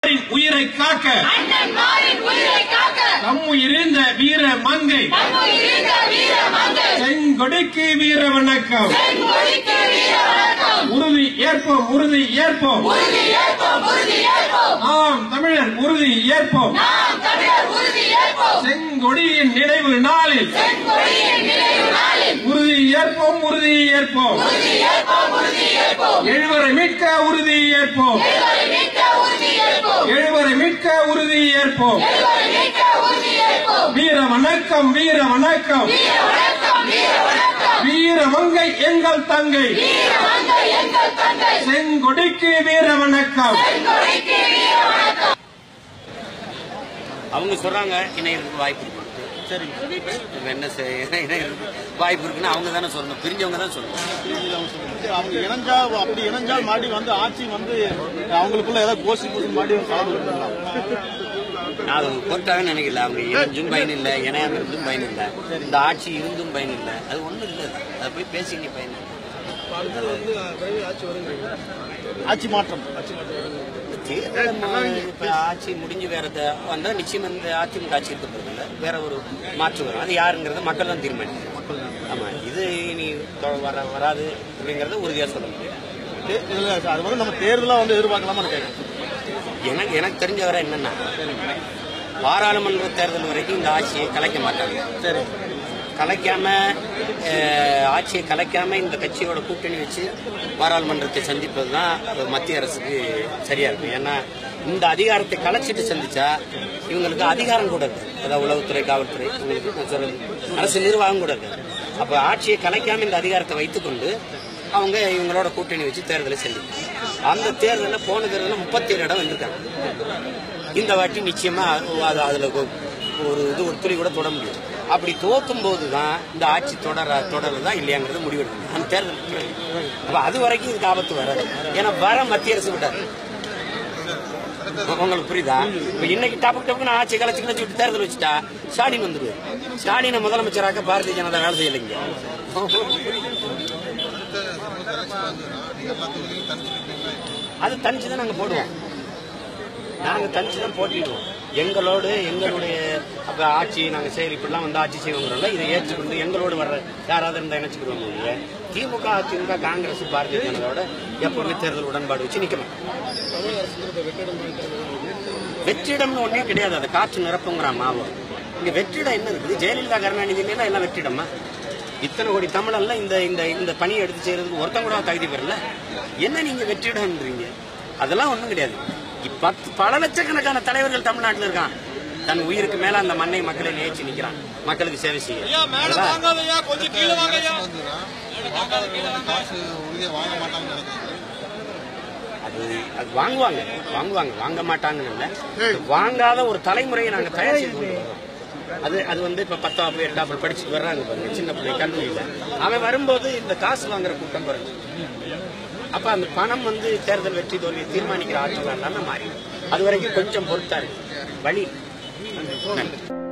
உயிரை காக்க அண்ணன் மாரின் உயிரை காக்க நம்முயிரிந்த வீர மங்கை நம்முயிரிந்த வீர மங்கை செங்கொடிக்கு வீர வணக்கம் செங்கொடிக்கு வீர வணக்கம் உறுதி ஏற்போம் உறுதி ஏற்போம் உறுதி ஏற்போம் உறுதி ஏற்போம் நாம் தமிழர் உறுதி ஏற்போம் நாம் தமிழர் உறுதி ஏற்போம் செங்கொடியின் நினைவு நாளில் செங்கொடியின் நினைவு நாளில் உறுதி ஏற்போம் உறுதி ஏற்போம் உறுதி ஏற்போம் உறுதி ஏற்போம் எழுவரை மீட்க உறுதி ஏற்போம் எழுவரை மீட்க உறுதி ஏற்போம் எழுவரை மீட்க உறுதி ஏற்போம் எழுவரை மீட்க உறுதி ஏற்போம் வீர வணக்கம் வீர வணக்கம் வீர வணக்கம் வீர வணக்கம் வீர மங்கை எங்கள் தங்கை வீர மங்கை எங்கள் தங்கை செங்கொடிக்கு வீர வணக்கம் செங்கொடிக்கு வீர வணக்கம் அவங்க சொல்றாங்க இணையருக்கு வாய்ப்பு இருக்கு சரி இப்ப என்ன செய்ய இணையருக்கு வாய்ப்பு இருக்குன்னு அவங்க தானே சொல்லணும் பிரிஞ்சவங்க தான் சொல்லணும் அவங்க இணைஞ்சா அப்படி இணைஞ்சால் மறுபடியும் வந்து ஆட்சி வந்து அவங்களுக்குள்ள ஏதாவது கோஷி பூசி மறுபடியும் கலந்து விட்டுருக்கலாம் நான் அது அவங்க பொருட்டாவே நினைக்கல அவங்க இணைஞ்சும் பயன் இல்லை இணையாம இருந்தும் பயன் இல்லை இந்த ஆட்சி இருந்தும் பயன் இல்லை அது ஒண்ணும் இல்லை அதை போய் பேசி நீ பயன் இல்லை. ஆட்சி மாற்றம் தேர்தல் ம- இப்ப ஆட்சி முடிஞ்சு வேற த- வந்தா நிச்சயம் இந்த அதிமுக ஆட்சி இருக்க போறது இல்ல வேற ஒரு மாற்று வரும் அது யாருங்கிறத மக்கள் தான் தீர்மானிக்கும் ஆமா இது இனி தொ- வர வராது அப்படிங்கறத உறுதியா சொல்ல முடியும் தே- இதுல அது வந்து நம்ம தேர்தலா வந்து எதிர்பார்க்கலாமா கேட்கறேன் எனக்கு எனக்கு தெரிஞ்ச வரை என்னன்னா பாராளுமன்ற தேர்தல் வரைக்கும் இந்த ஆட்சியை கலைக்க மாட்டாங்க சரி கலைக்காம அஹ், ஆட்சியை கலைக்காம இந்த கட்சியோட கூட்டணி வச்சு பாராளுமன்றத்தை சந்திப்பது தான் மத்திய அரசுக்கு சரியா இருக்கும் ஏன்னா இந்த அதிகாரத்தை கலைச்சிட்டு சந்திச்சா இவங்களுக்கு அதிகாரம் கூட இருக்கு அதாவது உளவுத்துறை காவல்துறை இவங்களுக்கு நான் சொல்றது அரசு நிர்வாகம் கூட இருக்கு அப்ப ஆட்சியை கலைக்காம இந்த அதிகாரத்தை வைத்துக்கொண்டு அவங்க இவங்களோட கூட்டணி வச்சு தேர்தலை சந்திப்பாங்க அந்த தேர்தலில் போன தேர்தலில் முப்பத்தேழு இடம் வந்திருக்காங்க இந்த வாட்டி நிச்சயமா அது அதுல கொ- ஒரு இது ஒரு துளி கூட தொட முடியும் அப்படி தோக்கும் போது தான் இந்த ஆட்சி தொடர தொடருதா இல்லையாங்கிறது முடிவெடுக்கணும் அந்த தேர்தல் பிறகு. அப்ப அது வரைக்கும் இதுக்கு ஆபத்து வராது ஏன்னா வர மத்திய அரசு விட்டாரு உங்களுக்கு புரியுதா இப்ப இன்னைக்கு டப்பு டப்புன்னு ஆட்சி கலைச்சு கலைச்சு விட்டு தேர்தல் வச்சுட்டா ஸ்டாலின் வந்துருவாரு ஸ்டாலினை முதலமைச்சராக்க பாரதிய ஜனதா வேலை செய்யலைங்க அது தனிச்சு தான் நாங்க போடுவோம் நாங்க தனிச்சு தான் போட்டிடுவோம் எங்களோடு எங்களுடைய அப்ப ஆட்சி நாங்க சரி இப்படிலாம் வந்து ஆட்சி செய்வோங்கிறோம்ல இதை ஏற்றுக்கொண்டு எங்களோடு வர்ற யாராவது இருந்தா இணைச்சுக்கிறோம் இல்லையா திமுக அதிமுக காங்கிரஸ் பாரதிய ஜனதாவோட எப்பவுமே தேர்தல் உடன்பாடு வச்சு நிக்கணும் வெற்றிடம்னு ஒண்ணே கிடையாது அது காற்று நிரப்புங்கிற மாவும் இங்க வெற்றிடம் என்ன இருக்குது ஜெயலலிதா கருணாநிதி மேல எல்லாம் வெற்றிடமா இத்தனை கோடி தமிழெல்லாம் இந்த இந்த இந்த பணியை எடுத்து செய்யறதுக்கு ஒருத்தன் கூட தகுதி பெறல என்ன நீங்க வெற்றிடம்ன்றீங்க அதெல்லாம் ஒண்ணும் கிடையாது இப்ப பத்து பல லட்சக்கணக்கான தலைவர்கள் தமிழ்நாட்டில் இருக்கான் தன் உயிருக்கு மேல அந்த மண்ணை மக்களை நேச்சு நிக்கிறான் மக்களுக்கு சேவை செய்ய அதெல்லாம் காசு உறுதியா வாங்க மாட்டாங்கன்னு நினைக்கிறேன் அது அது வாங்குவாங்க வாங்குவாங்க வாங்க மாட்டாங்கன்னு இல்ல வாங்காத ஒரு தலைமுறையை நாங்க தயார் செய்து கொண்டு வரோம் அது அது வந்து இப்ப பத்தாப்பு எட்டாப்பு படிச்சுட்டு வர்றாங்க பாருங்க சின்ன பிள்ளை கல்லூரியில அவன் வரும்போது இந்த காசு வாங்குற கூட்டம் குறைஞ்சு அப்ப அந்த பணம் வந்து தேர்தல் வெற்றி தோல்வியை தீர்மானிக்கிற ஆட்சிகள் எல்லாமே மாறி அது வரைக்கும் கொஞ்சம் பொறுத்தா இருக்கு வழி நன்றி